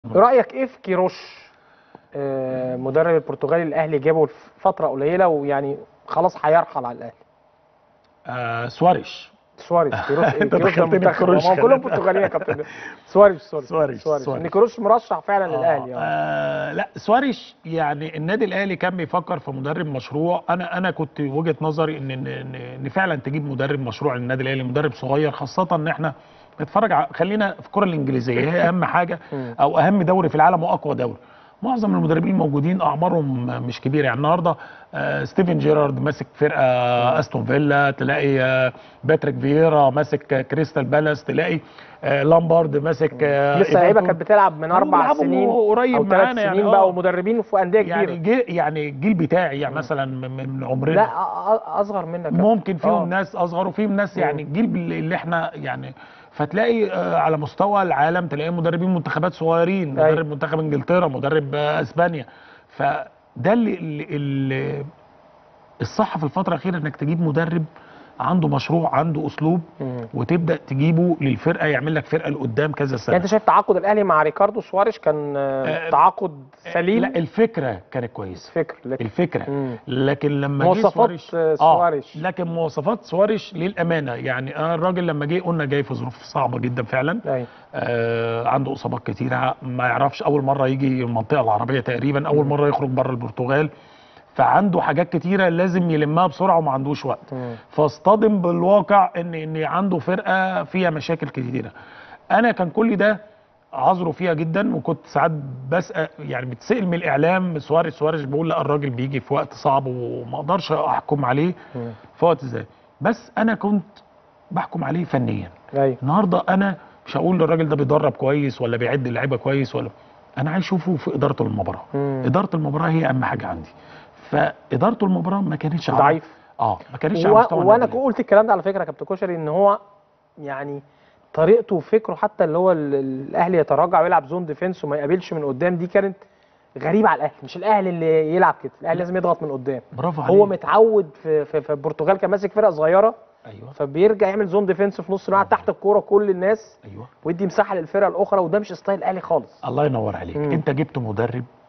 رايك ايه في كيروش آه، مدرب البرتغالي الاهلي جابه في فتره قليله ويعني خلاص هيرحل على الاهلي آه سواريش سواريز كيروش إيه؟ أنت كيروش ده دخلتني منتخب بكروش ما هو كلهم كمان. برتغاليين يا كابتن سواريز سواريز سواريز، سواريز سواريز. ان كيروش مرشح فعلا للاهلي آه. آه. آه لا سواريش يعني النادي الاهلي كان بيفكر في مدرب مشروع انا انا كنت وجهه نظري ان ان ان, إن فعلا تجيب مدرب مشروع للنادي الاهلي مدرب صغير خاصه ان احنا نتفرج ع- خلينا في الكره الانجليزيه هي اهم حاجه او اهم دوري في العالم واقوى دوري معظم المدربين الموجودين اعمارهم مش كبيره يعني النهارده آه ستيفن جيرارد ماسك فرقه استون فيلا تلاقي آه باتريك فييرا ماسك آه، كريستال بالاس تلاقي آه لامبارد ماسك آه لسه لعيبه إيفرتون. كانت بتلعب من اربع بيلعبوا سنين قريب او ثلاث معانا يعني سنين آه. بقى ومدربين في انديه كبيره يعني جيل يعني الجيل بتاعي يعني مثلا من- من عمرنا لا أ- أ- اصغر منك يا كابتن. ممكن فيهم آه. ناس اصغر وفيهم ناس يعني الجيل بال- اللي احنا يعني فتلاقي آه، على مستوى العالم تلاقي مدربين منتخبات صغيرين أيوة. مدرب منتخب انجلترا مدرب آه، اسبانيا فده اللي, اللي, اللي الصح في الفتره الاخيره انك تجيب مدرب عنده مشروع عنده اسلوب مم. وتبدا تجيبه للفرقه يعمل لك فرقه لقدام كذا سنه يعني انت شايف تعاقد الاهلي مع ريكاردو سواريش كان آه، آه، تعاقد سليم لا الفكره كانت كويسه فكر لكن الفكره مم. لكن لما جه مواصفات سواريش آه، سواريش. لكن مواصفات سواريش للامانه يعني آه الراجل لما جه قلنا جاي في ظروف صعبه جدا فعلا ايوه آه عنده اصابات كتيره ما يعرفش اول مره يجي المنطقه العربيه تقريبا اول مره يخرج بره البرتغال فعنده حاجات كتيره لازم يلمها بسرعه وما عندوش وقت مم. فاصطدم بالواقع ان ان عنده فرقه فيها مشاكل كتيره انا كان كل ده عذره فيها جدا وكنت ساعات بسال يعني بتسال من الاعلام سواريز سواريز بيقول لا الراجل بيجي في وقت صعب وما اقدرش احكم عليه مم. في وقت ازاي بس انا كنت بحكم عليه فنيا ايوه النهارده انا مش هقول للراجل ده بيدرب كويس ولا بيعد اللعيبه كويس ولا انا عايز اشوفه في ادارته للمباراه مم. اداره المباراه هي اهم حاجه عندي فادارته المباراه ما كانتش على- ضعيف. اه ما كانتش على و... مستوى وانا النادي. قلت الكلام ده على فكره يا كابتن كشري ان هو يعني طريقته وفكره حتى اللي هو ال- الاهلي يتراجع ويلعب زون ديفenس وما يقابلش من قدام دي كانت غريبه على الاهلي مش الاهلي اللي يلعب كده الاهلي لازم يضغط من قدام برافو عليك هو متعود في في, في البرتغال كان ماسك فرقه صغيره ايوه فبيرجع يعمل زون ديفenس في نص الملعب تحت الكوره كل الناس ايوه ويدي مساحه للفرقه الاخرى وده مش ستايل الاهلي خالص الله ينور عليك مم. انت جبت مدرب